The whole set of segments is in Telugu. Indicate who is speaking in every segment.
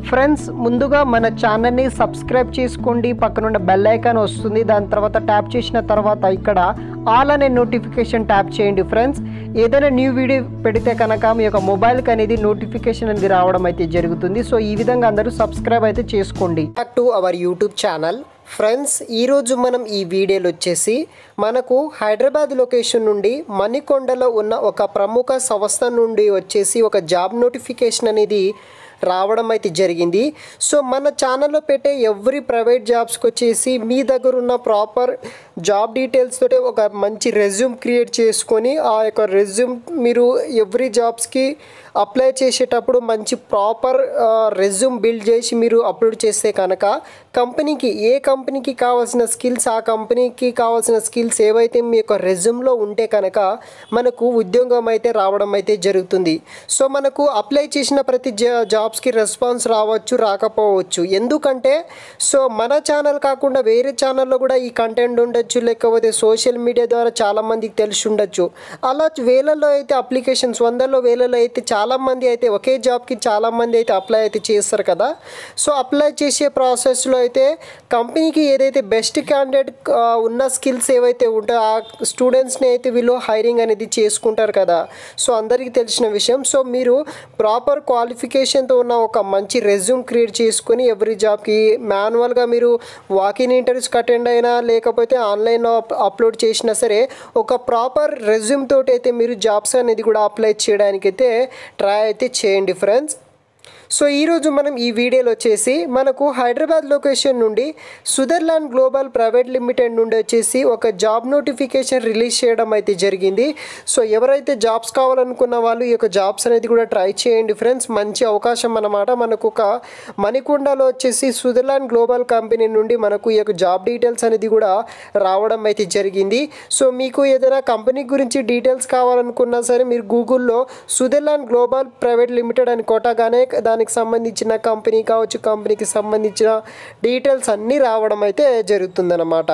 Speaker 1: ఫ్రెండ్స్ ముందుగా మన ఛానల్ని సబ్స్క్రైబ్ చేసుకోండి పక్కనున్న బెల్ ఐకాన్ వస్తుంది దాని తర్వాత ట్యాప్ చేసిన తర్వాత ఇక్కడ ఆల్ అనే నోటిఫికేషన్ ట్యాప్ చేయండి ఫ్రెండ్స్ ఏదైనా న్యూ వీడియో పెడితే కనుక మీ యొక్క మొబైల్కి అనేది నోటిఫికేషన్ అనేది రావడం అయితే జరుగుతుంది సో ఈ విధంగా అందరూ సబ్స్క్రైబ్ అయితే చేసుకోండి back to our YouTube channel friends ఈరోజు మనం ఈ వీడియోలో వచ్చేసి మనకు హైదరాబాద్ లొకేషన్ నుండి మణికొండలో ఉన్న ఒక ప్రముఖ సంస్థ నుండి వచ్చేసి ఒక జాబ్ నోటిఫికేషన్ అనేది రావడం అయితే జరిగింది సో మన ఛానల్లో పెట్టే ఎవ్రీ ప్రైవేట్ జాబ్స్కి వచ్చేసి మీ దగ్గర ఉన్న ప్రాపర్ జాబ్ డీటెయిల్స్ తోటి ఒక మంచి రెజ్యూమ్ క్రియేట్ చేసుకొని ఆ యొక్క రెజ్యూమ్ మీరు ఎవ్రీ జాబ్స్కి అప్లై చేసేటప్పుడు మంచి ప్రాపర్ రెజ్యూమ్ బిల్డ్ చేసి మీరు అప్లోడ్ చేస్తే కనుక కంపెనీకి ఏ కంపెనీకి కావాల్సిన స్కిల్స్ ఆ కంపెనీకి కావాల్సిన స్కిల్స్ ఏవైతే మీ యొక్క రెజ్యూమ్లో ఉంటే కనుక మనకు ఉద్యోగం అయితే రావడం అయితే జరుగుతుంది సో మనకు అప్లై చేసిన ప్రతి జా జాబ్స్కి రెస్పాన్స్ రావచ్చు రాకపోవచ్చు ఎందుకంటే సో మన ఛానల్ కాకుండా వేరే ఛానల్లో కూడా ఈ కంటెంట్ ఉండొచ్చు లేకపోతే సోషల్ మీడియా ద్వారా చాలామందికి తెలిసి ఉండొచ్చు అలా వేలలో అయితే అప్లికేషన్స్ వందల్లో వేలలో అయితే చాలామంది అయితే ఒకే జాబ్కి చాలామంది అయితే అప్లై అయితే చేస్తారు కదా సో అప్లై చేసే ప్రాసెస్లో అయితే కంపెనీకి ఏదైతే బెస్ట్ క్యాండిడేట్ ఉన్న స్కిల్స్ ఏవైతే ఉంటాయో ఆ స్టూడెంట్స్ని అయితే వీళ్ళు హైరింగ్ అనేది చేసుకుంటారు కదా సో అందరికీ తెలిసిన విషయం సో మీరు ప్రాపర్ క్వాలిఫికేషన్తో ఉన్న ఒక మంచి రెజ్యూమ్ క్రియేట్ చేసుకొని ఎవ్రీ జాబ్కి మాన్యువల్గా మీరు వాకిన్ ఇంటర్వ్యూస్కి అటెండ్ అయినా లేకపోతే ఆన్లైన్లో అప్లోడ్ చేసినా సరే ఒక ప్రాపర్ రెజ్యూమ్ తోటి అయితే మీరు జాబ్స్ అనేది కూడా అప్లై చేయడానికి అయితే ట్రై అయితే చేయండి ఫ్రెండ్స్ సో ఈరోజు మనం ఈ వీడియోలో వచ్చేసి మనకు హైదరాబాద్ లొకేషన్ నుండి సుదర్లాండ్ గ్లోబల్ ప్రైవేట్ లిమిటెడ్ నుండి వచ్చేసి ఒక జాబ్ నోటిఫికేషన్ రిలీజ్ చేయడం అయితే జరిగింది సో ఎవరైతే జాబ్స్ కావాలనుకున్న వాళ్ళు ఈ యొక్క జాబ్స్ అనేది కూడా ట్రై చేయండి ఫ్రెండ్స్ మంచి అవకాశం అన్నమాట మనకు ఒక మణికొండలో వచ్చేసి సుదర్లాండ్ గ్లోబల్ కంపెనీ నుండి మనకు ఈ యొక్క జాబ్ డీటెయిల్స్ అనేది కూడా రావడం అయితే జరిగింది సో మీకు ఏదైనా కంపెనీ గురించి డీటెయిల్స్ కావాలనుకున్నా సరే మీరు గూగుల్లో సుదర్లాండ్ గ్లోబల్ ప్రైవేట్ లిమిటెడ్ అని కొట్టగానే దానికి సంబంధించిన కంపెనీ కావచ్చు కంపెనీకి సంబంధించిన డీటెయిల్స్ అన్నీ రావడం అయితే జరుగుతుందన్నమాట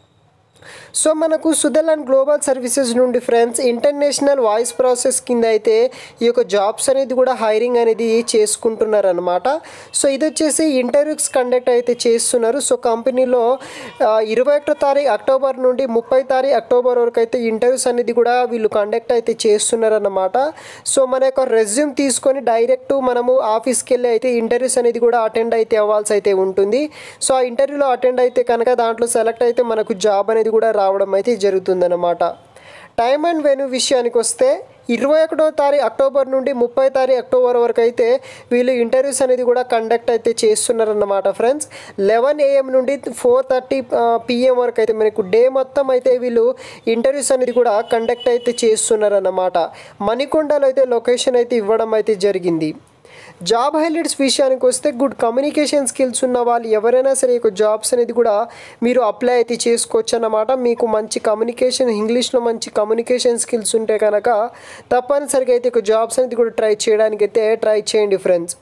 Speaker 1: సో మనకు సుదర్లాండ్ గ్లోబల్ సర్వీసెస్ నుండి ఫ్రెండ్స్ ఇంటర్నేషనల్ వాయిస్ ప్రాసెస్ కింద అయితే ఈ యొక్క జాబ్స్ అనేది కూడా హైరింగ్ అనేది చేసుకుంటున్నారు అనమాట సో ఇది వచ్చేసి ఇంటర్వ్యూస్ కండక్ట్ అయితే చేస్తున్నారు సో కంపెనీలో ఇరవై ఒకటో తారీఖు అక్టోబర్ నుండి ముప్పై తారీఖు అక్టోబర్ వరకు అయితే ఇంటర్వ్యూస్ అనేది కూడా వీళ్ళు కండక్ట్ అయితే చేస్తున్నారు అన్నమాట సో మన యొక్క రెజ్యూమ్ తీసుకొని డైరెక్ట్ మనము ఆఫీస్కి వెళ్ళి అయితే ఇంటర్వ్యూస్ అనేది కూడా అటెండ్ అయితే అవ్వాల్సి అయితే ఉంటుంది సో ఆ ఇంటర్వ్యూలో అటెండ్ అయితే కనుక దాంట్లో సెలెక్ట్ అయితే మనకు జాబ్ అనేది కూడా రావడం అయితే జరుగుతుందన్నమాట టైం అండ్ వెన్యూ విషయానికి వస్తే ఇరవై ఒకటో తారీఖు అక్టోబర్ నుండి ముప్పై తారీఖు అక్టోబర్ వరకు అయితే వీళ్ళు ఇంటర్వ్యూస్ అనేది కూడా కండక్ట్ అయితే చేస్తున్నారన్నమాట ఫ్రెండ్స్ లెవెన్ ఏఎం నుండి ఫోర్ థర్టీ పిఎం వరకు అయితే మనకు డే మొత్తం అయితే వీళ్ళు ఇంటర్వ్యూస్ అనేది కూడా కండక్ట్ అయితే చేస్తున్నారన్నమాట మణికొండలో అయితే లొకేషన్ అయితే ఇవ్వడం అయితే జరిగింది జాబ్ హైలైట్స్ విషయానికి వస్తే గుడ్ కమ్యూనికేషన్ స్కిల్స్ ఉన్న వాళ్ళు ఎవరైనా సరే ఒక జాబ్స్ అనేది కూడా మీరు అప్లై అయితే చేసుకోవచ్చు అన్నమాట మీకు మంచి కమ్యూనికేషన్ ఇంగ్లీష్లో మంచి కమ్యూనికేషన్ స్కిల్స్ ఉంటే కనుక తప్పనిసరిగా అయితే ఒక జాబ్స్ అనేది కూడా ట్రై చేయడానికి అయితే ట్రై చేయండి ఫ్రెండ్స్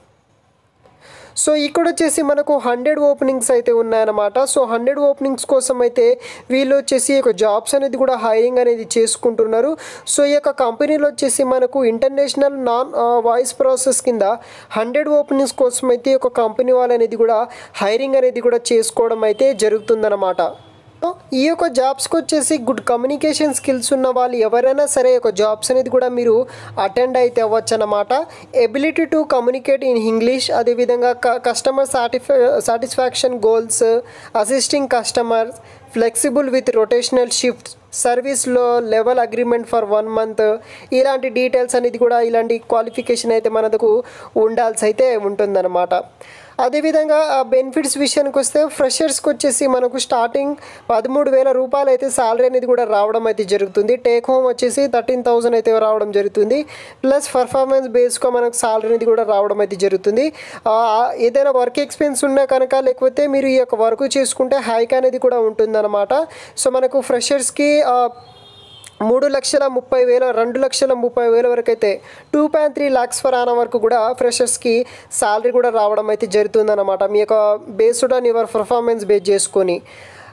Speaker 1: సో ఇక్కడ వచ్చేసి మనకు హండ్రెడ్ ఓపెనింగ్స్ అయితే ఉన్నాయన్నమాట సో హండ్రెడ్ ఓపెనింగ్స్ కోసం అయితే వీళ్ళు వచ్చేసి ఒక జాబ్స్ అనేది కూడా హైరింగ్ అనేది చేసుకుంటున్నారు సో ఈ యొక్క కంపెనీలో వచ్చేసి మనకు ఇంటర్నేషనల్ నాన్ వాయిస్ ప్రాసెస్ కింద హండ్రెడ్ ఓపెనింగ్స్ కోసం అయితే ఒక కంపెనీ వాళ్ళు అనేది కూడా హైరింగ్ అనేది కూడా చేసుకోవడం అయితే జరుగుతుందన్నమాట ఈ యొక్క జాబ్స్కి వచ్చేసి గుడ్ కమ్యూనికేషన్ స్కిల్స్ ఉన్న వాళ్ళు ఎవరైనా సరే ఒక జాబ్స్ అనేది కూడా మీరు అటెండ్ అయితే అవ్వచ్చు అనమాట ability to communicate in English అదేవిధంగా customer satisfy satisfaction goals assisting customer flexible with rotational shift సర్వీస్లో level agreement for one month ఇలాంటి డీటెయిల్స్ అనేది కూడా ఇలాంటి క్వాలిఫికేషన్ అయితే మనకు ఉండాల్సి అయితే ఉంటుందన్నమాట అదేవిధంగా బెనిఫిట్స్ విషయానికి వస్తే ఫ్రెషర్స్కి వచ్చేసి మనకు స్టార్టింగ్ పదమూడు వేల రూపాయలు అయితే శాలరీ అనేది కూడా రావడం అయితే జరుగుతుంది టేక్ హోమ్ వచ్చేసి థర్టీన్ థౌసండ్ అయితే రావడం జరుగుతుంది ప్లస్ పర్ఫార్మెన్స్ బేస్గా మనకు శాలరీ అనేది కూడా రావడం అయితే జరుగుతుంది ఏదైనా వర్క్ ఎక్స్పీరియన్స్ ఉన్నా కనుక లేకపోతే మీరు ఈ యొక్క వర్క్ చేసుకుంటే హైక్ అనేది కూడా ఉంటుందన్నమాట సో మనకు ఫ్రెషర్స్కి మూడు లక్షల ముప్పై వేల రెండు లక్షల ముప్పై వేల వరకు అయితే two point three lakhs for annum వరకు కూడా ఫ్రెషర్స్కి శాలరీ కూడా రావడం అయితే జరుగుతుందన్నమాట మీ యొక్క based on your performance base చేసుకొని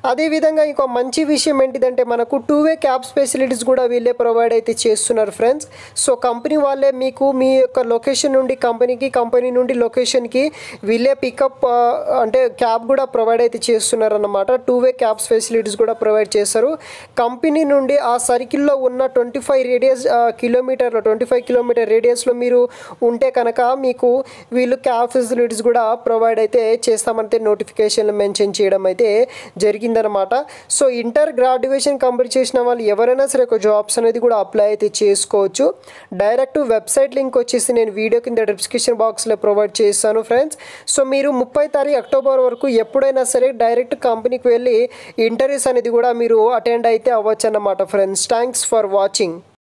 Speaker 1: అదేవిధంగా ఇంకో మంచి విషయం ఏంటిదంటే మనకు టూ వే క్యాబ్స్ ఫెసిలిటీస్ కూడా వీళ్ళే ప్రొవైడ్ అయితే చేస్తున్నారు ఫ్రెండ్స్ సో కంపెనీ వాళ్ళే మీకు మీ యొక్క లొకేషన్ నుండి కంపెనీకి కంపెనీ నుండి లొకేషన్కి వీళ్ళే పికప్ అంటే క్యాబ్ కూడా ప్రొవైడ్ అయితే చేస్తున్నారు అన్నమాట టూ వే క్యాబ్స్ ఫెసిలిటీస్ కూడా ప్రొవైడ్ చేస్తారు కంపెనీ నుండి ఆ సర్కిల్లో ఉన్న ట్వంటీ ఫైవ్ రేడియస్ కిలోమీటర్లో ట్వంటీ ఫైవ్ కిలోమీటర్ రేడియస్లో మీరు ఉంటే కనుక మీకు వీళ్ళు క్యాబ్ ఫెసిలిటీస్ కూడా ప్రొవైడ్ అయితే చేస్తామంటే నోటిఫికేషన్లు మెన్షన్ చేయడం అయితే జరిగిందనమాట సో ఇంటర్ గ్రాడ్యుయేషన్ కంప్లీట్ చేసిన వాళ్ళు ఎవరైనా సరే ఒక జాబ్స్ అనేది కూడా అప్లై అయితే చేసుకోవచ్చు డైరెక్ట్ వెబ్సైట్ లింక్ వచ్చేసి నేను వీడియో కింద డిస్క్రిప్షన్ బాక్స్లో ప్రొవైడ్ చేస్తాను ఫ్రెండ్స్ సో మీరు ముప్పై తారీఖు అక్టోబర్ వరకు ఎప్పుడైనా సరే డైరెక్ట్ కంపెనీకి వెళ్ళి ఇంటర్వ్యూస్ అనేది కూడా మీరు అటెండ్ అయితే అవ్వచ్చు అన్నమాట ఫ్రెండ్స్ థ్యాంక్స్ ఫర్ వాచింగ్